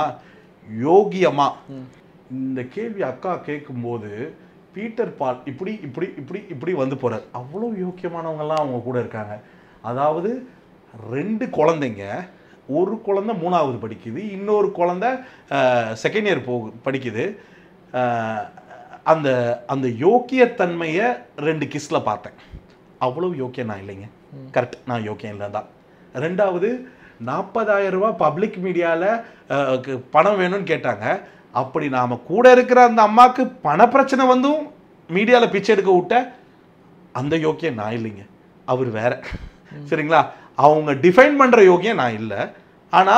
யோகியமா இந்த கேள்வி அக்கா கேட்கும்போது பீட்டர் பால் இப்படி இப்படி இப்படி இப்படி வந்து போறார் அவ்வளோ யோக்கியமானவங்கெல்லாம் அவங்க கூட இருக்காங்க அதாவது ரெண்டு குழந்தைங்க ஒரு குழந்தை மூணாவது படிக்குது இன்னொரு குழந்தை செகண்ட் இயர் போகு படிக்குது அஹ், அந்த அந்த யோக்கியத்தன்மையை ரெண்டு கிஸ்ல பார்த்தேன் அவ்வளவு யோக்கியம் நான் இல்லைங்க கரெக்ட் நான் யோக்கியம் இல்லை தான் ரெண்டாவது நாற்பதாயிரம் ரூபாய் பப்ளிக் மீடியாவில் பணம் வேணும்னு கேட்டாங்க அப்படி நாம கூட இருக்கிற அந்த அம்மாக்கு பணப்பிரச்சனை வந்தும் மீடியால பிச்சை எடுக்க விட்ட அந்த யோக்கியம் நான் இல்லைங்க அவர் வேற சரிங்களா அவங்க டிஃபைன் பண்ற யோக்கியம் நான் இல்லை ஆனா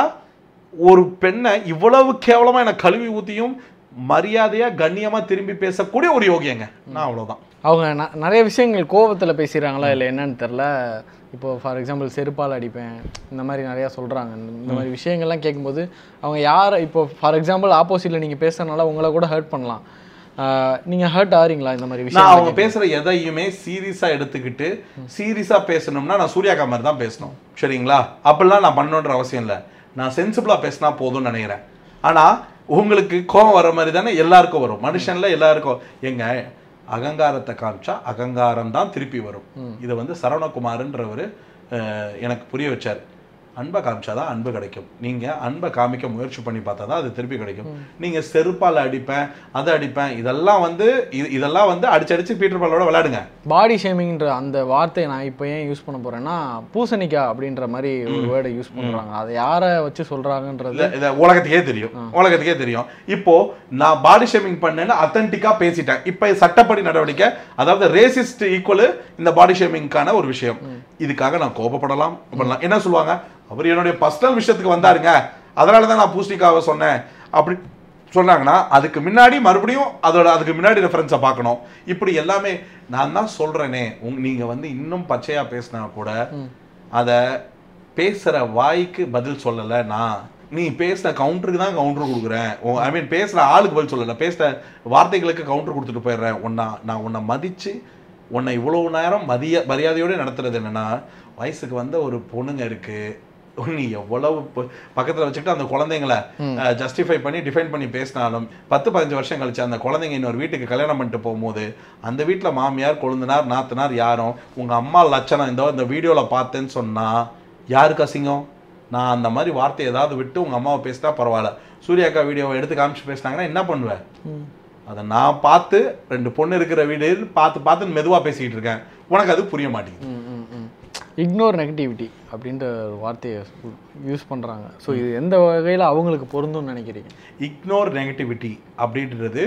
ஒரு பெண்ணை இவ்வளவு கேவலமா எனக்கு கழுவி ஊத்தியும் மரியாதையா கண்ணியமா திரும்பி பேசக்கூடிய ஒரு யோகியங்க நான் அவ்வளவுதான் அவங்க ந- நிறைய விஷயங்கள் கோவத்தில் பேசிடுறாங்களா இல்லை என்னன்னு தெரில இப்போ ஃபார் எக்ஸாம்பிள் செருப்பால் அடிப்பேன் இந்த மாதிரி நிறையா சொல்கிறாங்க இந்த மாதிரி விஷயங்கள்லாம் கேட்கும்போது அவங்க யாரை இப்போ ஃபார் எக்ஸாம்பிள் ஆப்போசிட்டில் நீங்கள் பேசுறதுனால உங்களை கூட ஹர்ட் பண்ணலாம் நீங்கள் ஹர்ட் ஆறீங்களா இந்த மாதிரி நான் விஷயம் அவங்க பேசுற எதையுமே சீரியஸா எடுத்துக்கிட்டு சீரியஸா பேசணும்னா நான் சூர்யாக்கா மாதிரி தான் பேசணும் சரிங்களா அப்படிலாம் நான் பண்ணணுன்ற அவசியம் இல்லை நான் சென்சிபிளா பேசினா போதும்னு நினைக்கிறேன் ஆனா உங்களுக்கு கோபம் வர மாதிரி தானே எல்லாருக்கும் வரும் மனுஷன்ல எல்லாருக்கும் எங்க அகங்காரத்தை காமிச்சா அகங்காரம் தான் திருப்பி வரும் இதை வந்து சரவணகுமார்ன்றவர் எனக்கு புரிய வச்சார் அன்பை காமிச்சாதான் அன்பு கிடைக்கும் நீங்க அன்பை காமிக்க முயற்சி பண்ணி பார்த்தா தான் அது திருப்பி கிடைக்கும் நீங்க செருப்பால அடிப்பேன் அதை அடிப்பேன் இதெல்லாம் வந்து இது- இதெல்லாம் வந்து அடிச்சு அடிச்சு பீட்டர் பாலோட விளையாடுங்க பாடி ஷேமிங்ன்ற அந்த வார்த்தையை நான் இப்போ ஏன் யூஸ் பண்ண போகிறேன்னா பூசணிக்கா அப்படின்ற மாதிரி ஒரு வேர்டை யூஸ் பண்ணுறாங்க அதை யாரை வச்சு சொல்கிறாங்கன்றது இத- இத உலகத்துக்கே தெரியும் உலகத்துக்கே தெரியும் இப்போ நான் பாடி ஷேமிங் பண்ணேன்னு அத்தன்டிக்கா பேசிட்டேன் இப்போ சட்டப்படி நடவடிக்கை அதாவது ரேசிஸ்ட் ஈக்குவல் இந்த பாடி ஷேமிங்கான ஒரு விஷயம் இதுக்காக நான் கோபப்படலாம் பண்ணலாம் என்ன சொல்லுவாங்க அவர் என்னுடைய பர்சனல் விஷயத்துக்கு வந்தாருங்க அதனால தான் நான் பூஸ்டிகாவை சொன்னேன் அப்படி சொன்னாங்கன்னா அதுக்கு முன்னாடி மறுபடியும் அதோட அதுக்கு முன்னாடி ரெஃபரன்ஸை பார்க்கணும் இப்படி எல்லாமே நான் தான் சொல்றேனே உங்க நீங்க வந்து இன்னும் பச்சையா பேசினா கூட அதை பேசுற வாய்க்கு பதில் சொல்லல நான் நீ பேசின கவுண்டருக்கு தான் கவுண்டர் கொடுக்குறேன் ஐ மீன் பேசுற ஆளுக்கு பதில் சொல்லல பேசுற வார்த்தைகளுக்கு கவுண்டர் கொடுத்துட்டு போயிடுறேன் உன்னை நான் உன்னை மதிச்சு உன்னை இவ்வளவு நேரம் மதிய மரியாதையோட நடத்துறது என்னன்னா வயசுக்கு வந்த ஒரு பொண்ணுங்க இருக்கு நீ எவ்வளவு ப- பக்கத்துல வச்சுக்கிட்டு அந்த குழந்தைங்கள ஜஸ்டிஃபை பண்ணி டிஃபைன் பண்ணி பேசினாலும் பத்து பதினஞ்சு வருஷம் கழிச்சு அந்த குழந்தைங்க இன்னொரு வீட்டுக்கு கல்யாணம் பண்ணிட்டு போகும்போது அந்த வீட்டுல மாமியார் கொழுந்தனார் நாத்தனார் யாரும் உங்க அம்மா லட்சணம் இந்த இந்த வீடியோல பார்த்தேன்னு சொன்னா யாருக்கு அசிங்கம் நான் அந்த மாதிரி வார்த்தை ஏதாவது விட்டு உங்க அம்மாவை பேசினா பரவாயில்ல சூர்யாக்கா வீடியோவை எடுத்து காமிச்சு பேசினாங்கன்னா என்ன பண்ணுவேன் அதை நான் பார்த்து ரெண்டு பொண்ணு இருக்கிற வீடு பார்த்து பார்த்து மெதுவா பேசிக்கிட்டு இருக்கேன் உனக்கு அது புரிய மாட்டேங்குது இக்னோர் நெகட்டிவிட்டி அப்படின்ற ஒரு வார்த்தையை யூஸ் பண்ணுறாங்க ஸோ இது எந்த வகையில் அவங்களுக்கு பொருந்தும்னு நினைக்கிறீங்க இக்னோர் நெகட்டிவிட்டி அப்படின்றது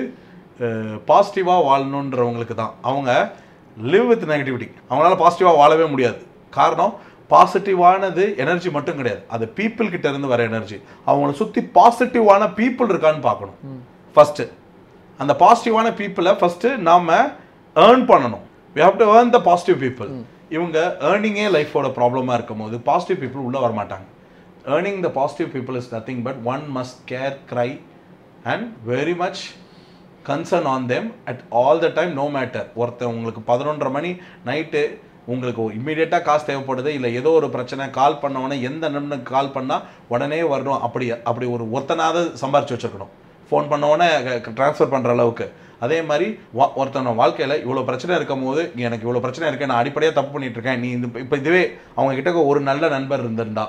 பாசிட்டிவாக வாழணுன்றவங்களுக்கு தான் அவங்க லிவ் வித் நெகட்டிவிட்டி அவங்களால பாசிட்டிவாக வாழவே முடியாது காரணம் பாசிட்டிவானது எனர்ஜி மட்டும் கிடையாது அது பீப்புள் கிட்ட இருந்து வர எனர்ஜி அவங்கள சுற்றி பாசிட்டிவான பீப்புள் இருக்கான்னு பார்க்கணும் ஃபர்ஸ்ட் அந்த பாசிட்டிவான பீப்புளை ஃபர்ஸ்ட் நாம ஏர்ன் பண்ணணும் we have to earn the positive people இவங்க ஏர்னிங்கே லைஃபோட ப்ராப்ளமாக இருக்கும் போது பாசிட்டிவ் பீப்புள் உள்ளே வர மாட்டாங்க earning the positive people is nothing but one must care cry and very much concern on them at all the time no matter ஒருத்தன் உங்களுக்கு பதினொன்றரை மணி நைட்டு உங்களுக்கு இம்மிடியேட்டாக காசு தேவைப்படுது இல்லை ஏதோ ஒரு பிரச்சனை கால் பண்ணவொடனே எந்த நண்பனுக்கு கால் பண்ணால் உடனே வரணும் அப்படி அப்படி ஒரு ஒருத்தனாவது சம்பாரிச்சு வச்சிருக்கணும் ஃபோன் பண்ணவொடனே ட்ரான்ஸ்ஃபர் பண்ணுற அளவுக்கு அதே மாதிரி வா- ஒருத்தன வாழ்க்கையில் இவ்வளோ பிரச்சனை இருக்கும் போது எனக்கு இவ்வளோ பிரச்சனை இருக்கு நான் அடிப்படையாக தப்பு பண்ணிட்டு இருக்கேன் நீ இந்த இப்போ இதுவே அவங்க கிட்ட ஒரு நல்ல நண்பர் இருந்திருந்தா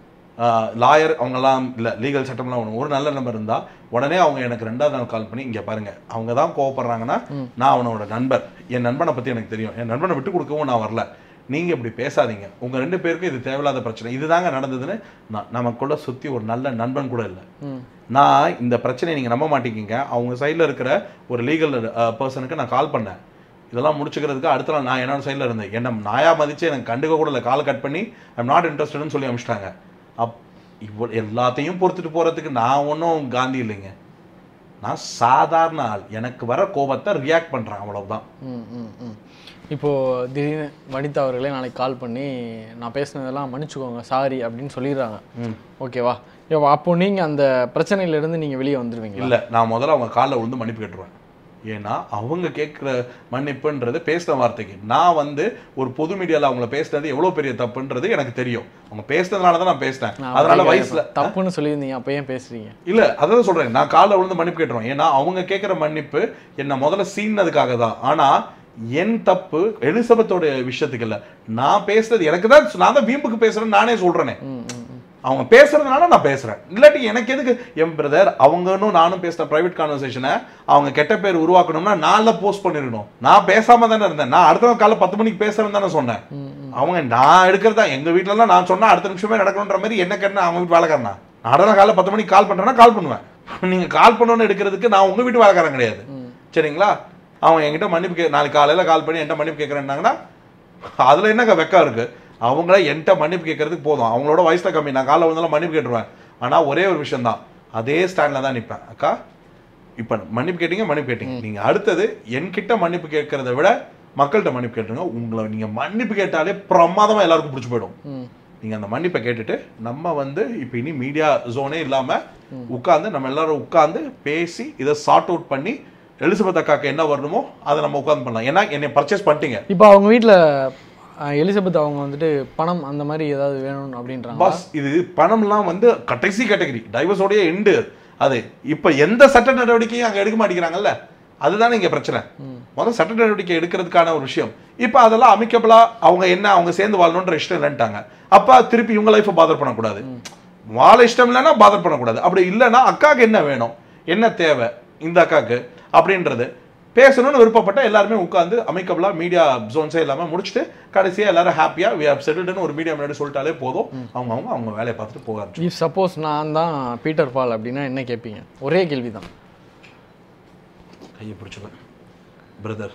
லாயர் அவங்கெல்லாம் இல்லை லீகல் சட்டம்லாம் ஒன்று ஒரு நல்ல நம்பர் இருந்தா உடனே அவங்க எனக்கு ரெண்டாவது நாள் கால் பண்ணி இங்க பாருங்க அவங்க தான் கோவப்படுறாங்கன்னா நான் அவனோட நண்பர் என் நண்பனை பத்தி எனக்கு தெரியும் என் நண்பனை விட்டு கொடுக்கவும் நான் வரல நீங்க இப்படி பேசாதீங்க உங்க ரெண்டு பேருக்கும் இது தேவையில்லாத பிரச்சனை இதுதாங்க நடந்ததுன்னு நான் நமக்குள்ள சுத்தி ஒரு நல்ல நண்பன் கூட இல்லை நான் இந்த பிரச்சனையை நீங்க நம்ப மாட்டேங்கிங்க அவங்க சைடுல இருக்கிற ஒரு லீகல் பர்சனுக்கு நான் கால் பண்ணேன் இதெல்லாம் முடிச்சுக்கிறதுக்கு அடுத்த நாள் நான் என்னோட சைடில் இருந்தேன் என்ன நாயா மதிச்சு எனக்கு கண்டுக்க கூட இல்லை கால் கட் பண்ணி ஐம் நாட் இன்ட்ரெஸ்டட்னு சொல்லி அனுப்பிச்சிட்டாங்க அப் இவ்வளோ எல்லாத்தையும் பொறுத்துட்டு போகிறதுக்கு நான் ஒன்றும் காந்தி இல்லைங்க நான் சாதாரண ஆள் எனக்கு வர கோபத்தை ரியாக்ட் பண்ணுறேன் அவ்வளவுதான் ம் ம் ம் இப்போது திடீர்னு வனிதா அவர்களே நாளைக்கு கால் பண்ணி நான் பேசுனதெல்லாம் மன்னிச்சுக்கோங்க சாரி அப்படின்னு சொல்லிடுறாங்க ஓகேவா இப்போ அப்போ நீங்கள் அந்த பிரச்சனையிலேருந்து நீங்கள் வெளியே வந்துடுவீங்களா இல்லை நான் முதல்ல அவங்க காலில் விழுந்து மன்னிப்பு கேட்டுருவேன் ஏன்னா அவங்க கேட்குற மன்னிப்புன்றது பேசின வார்த்தைக்கு நான் வந்து ஒரு பொது மீடியாவில் அவங்கள பேசுனது எவ்வளோ பெரிய தப்புன்றது எனக்கு தெரியும் அவங்க பேசுனதுனால தான் நான் பேசினேன் நான் அதனால அப்படியே வயசுல தப்புன்னு சொல்லியிருந்தீங்க அப்போ ஏன் பேசுறீங்க இல்ல அதான் சொல்றேன் நான் காலைல விழுந்து மன்னிப்பு கேட்டுருவேன் ஏன்னா அவங்க கேட்குற மன்னிப்பு என்ன முதல்ல சீன்னதுக்காக தான் ஆனா என் தப்பு எலிசபெத்தோட விஷயத்துக்கு இல்ல நான் பேசுறது எனக்கு தான் நான் தான் வீம்புக்கு பேசுறேன்னு நானே சொல்றேனே ம் ம் ம். அவங்க பேசுறதுனால நான் பேசுறேன் இல்லாட்டி எனக்கு எதுக்கு என் பிரதர் அவங்களும் நானும் பேசுற பிரைவேட் கான்வர்சேஷனை அவங்க கெட்ட பேர் உருவாக்கணும்னா நான்ல போஸ்ட் பண்ணிருக்கணும் நான் பேசாம தானே இருந்தேன் நான் அடுத்த நாள் காலைல பத்து மணிக்கு பேசுறேன்னு தானே சொன்னேன் அவங்க நான் எடுக்கிறதா எங்க வீட்ல எல்லாம் நான் சொன்னா அடுத்த நிமிஷமே நடக்கணுன்ற மாதிரி என்ன கேட்டா அவங்க வீட்டு வேலைக்காரனா நான் அடுத்த நாள் காலைல பத்து மணிக்கு கால் பண்றேன்னா கால் பண்ணுவேன் நீங்க கால் பண்ணோன்னு எடுக்கிறதுக்கு நான் உங்க வீட்டு வேலைக்காரன் கிடையாது சரிங்களா அவன் என்கிட்ட மன்னிப்பு கே நாளைக்கு காலையில கால் பண்ணி என்கிட்ட மன்னிப்பு கேட்கறேன்னாங்கன்னா அதுல என்னங்க வெக்கம் இருக்கு அவங்கள என்கிட்ட மன்னிப்பு கேட்கறதுக்கு போதும் அவங்களோட வயசுல கம்மி நான் காலைல வந்தாலும் மன்னிப்பு கேட்டுருவேன் ஆனா ஒரே ஒரு விஷயம் தான் அதே ஸ்டாண்ட்ல தான் நிப்பேன் அக்கா இப்ப மன்னிப்பு கேட்டீங்க மன்னிப்பு கேட்டீங்க நீங்க அடுத்தது என்கிட்ட மன்னிப்பு கேட்கறத விட மக்கள்கிட்ட மன்னிப்பு கேட்டுருங்க உங்களை நீங்க மன்னிப்பு கேட்டாலே பிரமாதமா எல்லாருக்கும் பிடிச்சி போயிடும் ம் நீங்க அந்த மன்னிப்பை கேட்டுட்டு நம்ம வந்து இப்போ இனி மீடியா ஜோனே இல்லாம உட்கார்ந்து நம்ம எல்லாரும் உட்கார்ந்து பேசி இதை சார்ட் அவுட் பண்ணி எலிசபெத் அக்காக்கு என்ன வரணுமோ அதை நம்ம உட்கார்ந்து பண்ணலாம் ஏன்னா என்னை பர்ச்சேஸ் பண்ணிட்டீங்க இப்போ அவங்க வீட்டில் எலிசபெத் அவங்க வந்துட்டு பணம் அந்த மாதிரி ஏதாவது வேணும் அப்படின்றாங்க பாஸ் இது பணம்லாம் வந்து கடைசி கேட்டகரி டைவர்ஸோடைய எண்டு அது இப்போ எந்த சட்ட நடவடிக்கையும் அங்க எடுக்க மாட்டேங்கிறாங்கல்ல அதுதானே இங்க பிரச்சனை முதல்ல சட்ட நடவடிக்கை எடுக்கிறதுக்கான ஒரு விஷயம் இப்போ அதெல்லாம் அமிக்கபிளா அவங்க என்ன அவங்க சேர்ந்து வாழணுன்ற இஷ்டம் இல்லைன்ட்டாங்க அப்ப திருப்பி இவங்க லைஃப்பை பாதர் பண்ணக்கூடாது வாழ இஷ்டம் இல்லைன்னா பாதர் பண்ணக்கூடாது அப்படி இல்லைன்னா அக்காவுக்கு என்ன வேணும் என்ன தேவை இந்த அக்காவுக்கு அப்படின்றது பேசணும்னு விருப்பப்பட்ட எல்லாருமே உட்காந்து அமைக்கபிளா மீடியா ஜோன்ஸே இல்லாம முடிச்சுட்டு கடைசியா எல்லாரும் ஹாப்பியா வி ஹவ் செட்டில்டுன்னு ஒரு மீடியா முன்னாடி சொல்லிட்டாலே போதும் அவங்க அவங்க அவங்க வேலையை பார்த்துட்டு போக ஆரம்பிச்சு இஃப் சப்போஸ் நான் தான் பீட்டர் பால் அப்படின்னா என்ன கேட்பீங்க ஒரே கேள்வி தான் கையை பிடிச்சுவேன் பிரதர்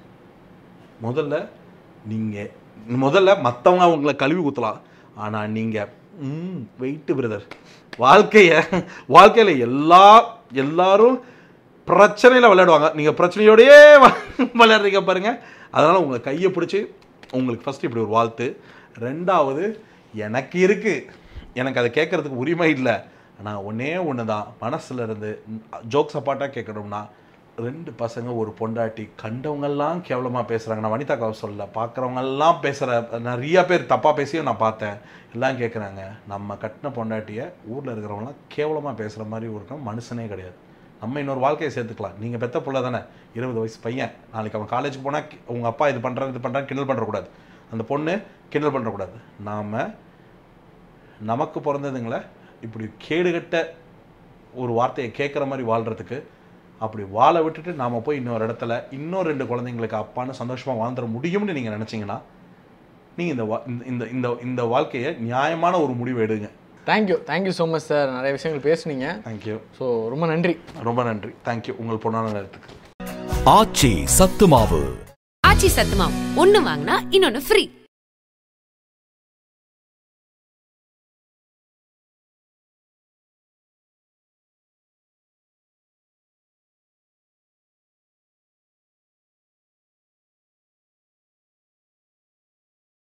முதல்ல நீங்க முதல்ல மத்தவங்க அவங்கள கழுவி ஊத்தலாம் ஆனா நீங்க ம் வெயிட் பிரதர் வாழ்க்கைய வாழ்க்கையில எல்லா எல்லாரும் பிரச்சனையில விளையாடுவாங்க நீங்க பிரச்சனையோடயே வ- விளையாடுறீங்க பாருங்க அதனால உங்களை கையை பிடிச்சி உங்களுக்கு ஃபர்ஸ்ட் இப்படி ஒரு வாழ்த்து ரெண்டாவது எனக்கு இருக்கு எனக்கு அதை கேட்கறதுக்கு உரிமை இல்லை ஆனால் ஒண்ணே ஒன்று தான் மனசுல இருந்து ஜோக் சப்பாட்டாக கேட்கணும்னா ரெண்டு பசங்க ஒரு பொண்டாட்டி கண்டவங்கெல்லாம் கேவலமாக பேசுகிறாங்க நான் வனிதாக்காவை சொல்ல பார்க்குறவங்கெல்லாம் பேசுகிற நிறைய பேர் தப்பாக பேசியும் நான் பார்த்தேன் எல்லாம் கேட்குறாங்க நம்ம கட்டின பொண்டாட்டியை ஊரில் இருக்கிறவங்களாம் கேவலமாக பேசுகிற மாதிரி ஒரு மனுஷனே கிடையாது நம்ம இன்னொரு வாழ்க்கையை சேர்த்துக்கலாம் நீங்கள் பெத்த புள்ள தானே இருபது வயசு பையன் நாளைக்கு அவன் காலேஜுக்கு போனால் உங்கள் அப்பா இது பண்ணுறாரு இது பண்ணுறாரு கிண்டல் பண்ணுறக்கூடாது அந்த பொண்ணு கிண்டல் பண்ணுறக்கூடாது நாம் நமக்கு பிறந்ததுங்கள இப்படி கேடுகட்ட ஒரு வார்த்தையை கேட்குற மாதிரி வாழ்கிறதுக்கு அப்படி வாழ விட்டுட்டு நாம் போய் இன்னொரு இடத்துல இன்னும் ரெண்டு குழந்தைங்களுக்கு அப்பான்னு சந்தோஷமாக வாழ்ந்துட முடியும்னு நீங்கள் நினச்சிங்கன்னா நீங்கள் இந்த வா- இந்த- இந்த இந்த இந்த வாழ்க்கையை நியாயமான ஒரு முடிவு எடுங்க thank you thank you so much sir நிறைய விஷயங்கள் பேசுனீங்க தேங்க்யூ ஸோ ரொம்ப நன்றி ரொம்ப நன்றி தேங்க்யூ உங்கள் பொண்ணான நேரத்துக்கு ஆச்சி சத்து மாவு ஆச்சி சத்துமாவு ஒன்னு வாங்கினா இன்னொன்னு ஃப்ரீ